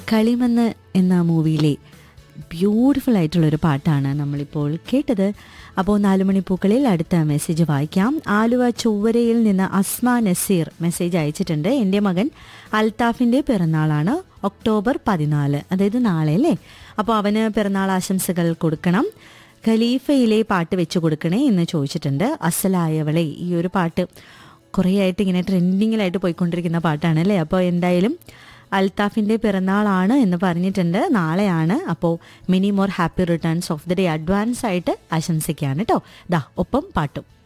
കളിമണ്ണ് എന്ന മൂവിയിലെ ബ്യൂട്ടിഫുൾ ആയിട്ടുള്ളൊരു പാട്ടാണ് നമ്മളിപ്പോൾ കേട്ടത് അപ്പോൾ നാലുമണിപ്പൂക്കളിൽ അടുത്ത മെസ്സേജ് വായിക്കാം ആലുവ ചൊവ്വരയിൽ നിന്ന് അസ്മ നസീർ മെസ്സേജ് അയച്ചിട്ടുണ്ട് എൻ്റെ മകൻ അൽത്താഫിൻ്റെ പിറന്നാളാണ് ഒക്ടോബർ പതിനാല് അതായത് നാളെ അല്ലേ അപ്പോൾ അവന് പിറന്നാൾ ആശംസകൾ കൊടുക്കണം ഖലീഫയിലെ പാട്ട് വെച്ച് കൊടുക്കണേ എന്ന് ചോദിച്ചിട്ടുണ്ട് അസലായവളെ ഈ ഒരു പാട്ട് കുറേ ആയിട്ട് ഇങ്ങനെ ട്രെൻഡിങ്ങിലായിട്ട് പോയിക്കൊണ്ടിരിക്കുന്ന പാട്ടാണ് അല്ലേ അപ്പോൾ എന്തായാലും അൽത്താഫിൻ്റെ പിറന്നാളാണ് എന്ന് പറഞ്ഞിട്ടുണ്ട് നാളെയാണ് അപ്പോൾ many more happy returns of the day advance ആയിട്ട് ആശംസിക്കുകയാണ് കേട്ടോ ദാ ഒപ്പം പാട്ടും